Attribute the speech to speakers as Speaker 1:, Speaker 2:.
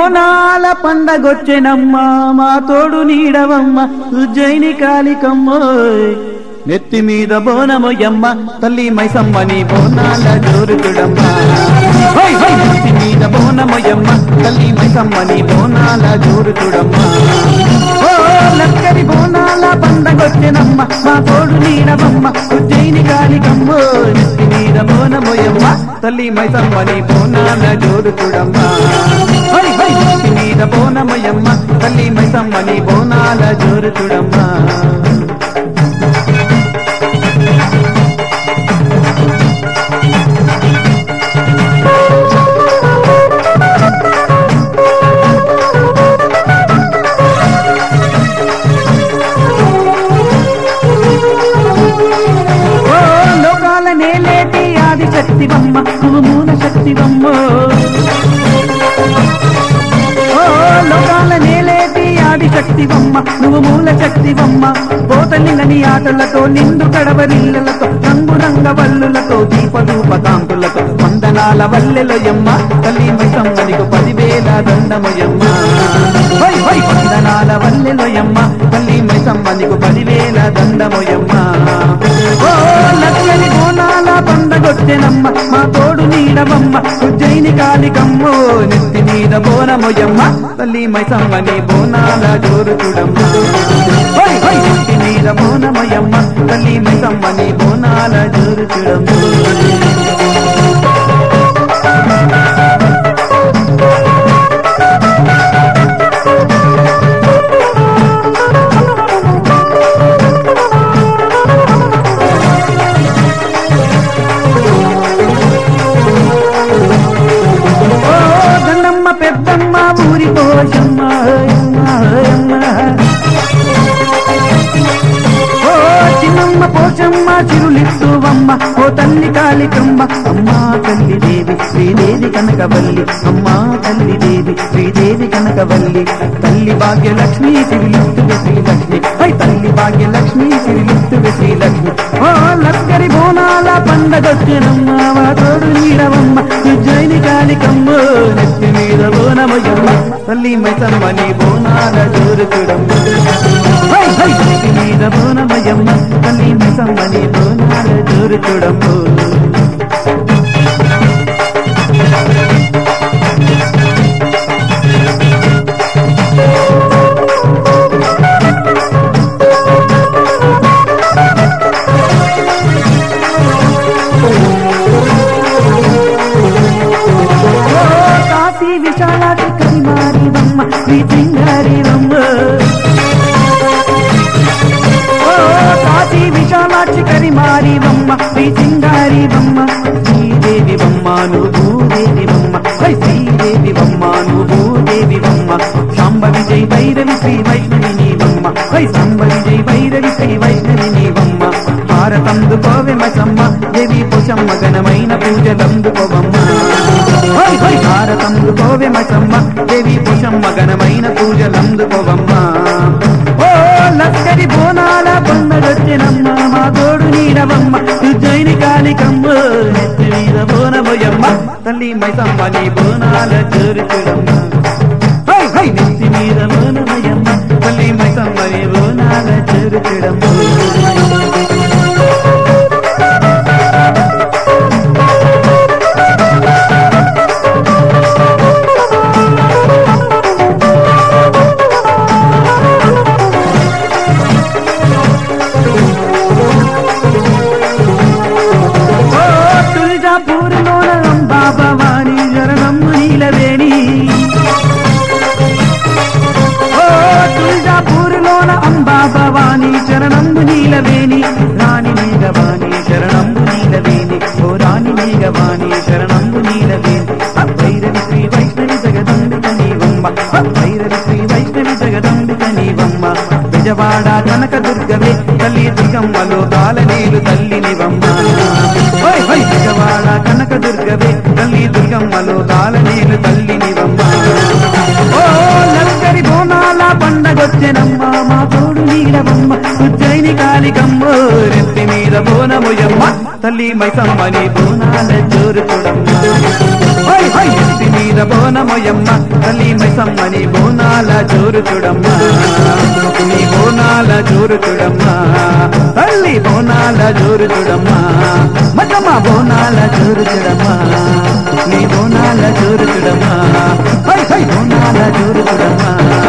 Speaker 1: బోనాల పండగొచ్చెనమ్మ మా తోడు నీడవమ్మ ఉజ్జయిని కాలికమ్మ నెత్తి మీద బోనమొయ్యమ్మ తల్లి మైసమ్మని బోనాల జోరుతుడమ్మ హై హై నెత్తి మీద బోనమొయ్యమ్మ తల్లి మైసమ్మని బోనాల జోరుతుడమ్మ ఓ లక్కరి బోనాల పండగొచ్చెనమ్మ మా తోడు నీడవమ్మ ఉజ్జయిని కాలికమ్మ నెత్తి మీద బోనమొయ్యమ్మ తల్లి మైసమ్మని బోనాల జోరుతుడమ్మ హై హై నెత్తి మీద బోనమొయ్యమ్మ తల్లి మైసమ్మని బోనాల జోరుతుడమ్మ ఓ లోకాల నేలేటి ఆది శక్తివమ్మ నువ్వు మూల శక్తివమ్మ ఓ లోకాల నేలేటి ఆది శక్తివమ్మ నువ్వు మూల శక్తివమ్మ పోతలింగని ఆటలతో నిండు కడవరిల్లలతో రంగు రంగ వల్లులతో దీపదూప కాంతులతో వందనాల వల్లెలయమ్మ తల్లి మైసమ్మనికు పదివేల దండమయమ్మ హై హై వందనాల వల్లెలయమ్మ తల్లి మైసమ్మనికు పదివేల దండమయమ్మ ఓ లక్కని బోనాల పండగొచ్చెనమ్మ మా తోడు నీడవమ్మ ఉజ్జయిని కాలికమ్మో నెత్తి మీద బోనమొయ్యమ్మ తల్లి మైసమ్మని బోనాల జోరు చూడమ్మ హై హై నెత్తి మీద బోనమొయ్యమ్మ తల్లి మైసమ్మని బోనాల జోరు చూడమ్మ ఓ గండమ్మ పెద్దమ్మ ఊరి పోషమ్మ ఓయమ్మ, ఓయమ్మ. ఓ చిన్నమ్మ పోచమ్మ చిరులిత్తువమ్మ ఓ తల్లి కాళికమ్మ అమ్మా తల్లి దేవి శ్రీదేవి కనకవల్లి అమ్మా తల్లి దేవి శ్రీదేవి కనకవల్లి తల్లి భాగ్యలక్ష్మి సిరిలిత్తువే శ్రీలక్ష్మి హై తల్లి భాగ్యలక్ష్మి సిరిలిత్తువే శ్రీలక్ష్మి ఓ లక్కరి బోనాల పండగొచ్చినమ్మ మా తోడు నీడవమ్మ ఉజ్జయిని కాళికమ్మ నెత్తి మీద బోనమయ్యమ్మ తల్లి మైసమ్మని బోనాల జోరు చూడమ్మ హై హై నెత్తి మీద బోనమయ్యమ్మ తల్లి మైసమ్మని బోనాల జోరు చూడమ్మ ఓ కాశీ విశాలాటి కరిమారివమ్మ శ్రీ సింగారివమ్మ ఓ కాశీ విశాలాక్షి కరిమారివమ్మ శ్రీ సింగారివమ్మ శ్రీదేవి బొమ్మ నువ్వు భూదేవి బొమ్మ హై శ్రీదేవి బొమ్మ నువ్వు భూదేవి బొమ్మ సాంబ విజయ్ భైరవి శ్రీ వైష్ణవి నీ బొమ్మ హై సాంబ విజయ్ భైరవి శ్రీ వైష్ణవి నీ బొమ్మ భారతందుకోవె మసమ్మ దేవి పుషమ్మ ఘనమైన పూజలందుకోవమ్మ హై హై భారతందుకోవె మసమ్మ దేవి పుషమ్మ ఘనమైన పూజలందుకోవమ్మ ఓ లక్కరి బోనాల పండగొచ్చినమ్మ మా తోడు నీడవమ్మ ఉజ్జయిని కాలికమ్మ నెత్తి మీద బోనమోయమ్మ తల్లి మైసమ్మ నీ బోనాల చూరుచుడమ్మ హై హై నెత్తి మీద బోనమోయమ్మ తల్లి మైసమ్మ నీ బోనాల చూరుచుడమ్మ ఓ తులజాపూర్లోన అంబా భవాని శరణం నీలవేణి ఓ తులజాపూర్లోన అంబా భవాని శరణం నీలవేణి రాణి మేఘవాణి శరణం నీలవేణి ఓ రాణి మేఘవాణి శరణం నీలవేణి భైరవి శ్రీ వైష్ణవి జగదంబిక నీవమ్మ భైరవి శ్రీ వైష్ణవి జగదంబిక నీవమ్మ విజవాడ కనక దుర్గవే తల్లి దుర్గమ్మలో కాలనీలు తల్లి నివమ్మ ఓయ్ ఓయ్ విజవాడ కనక దుర్గవే తల్లి దుర్గమ్మలో కాలనీలు తల్లి నివమ్మ ఓ లక్కరి బోనాల పండగొచ్చెనమ్మ మా తోడు నీడవమ్మ ఉజ్జయిని కాలికమ్మ రెత్తి మీద బోనముయమ్మ తల్లి మైసమ్మని బోనాల జోరు చూడమ్మ హై హై ఎత్తి మీద బోనమోయమ్మ తల్లి మైసమ్మని బోనాల జోరు చూడమ్మా నీ బోనాల జోరు చూడమ్మా తల్లి బోనాల జోరు చూడమ్మా మగమ్మ బోనాల జోరు చూడమ్మా నీ బోనాల జోరు చూడమ్మా హై హై బోనాల జోరు చూడమ్మా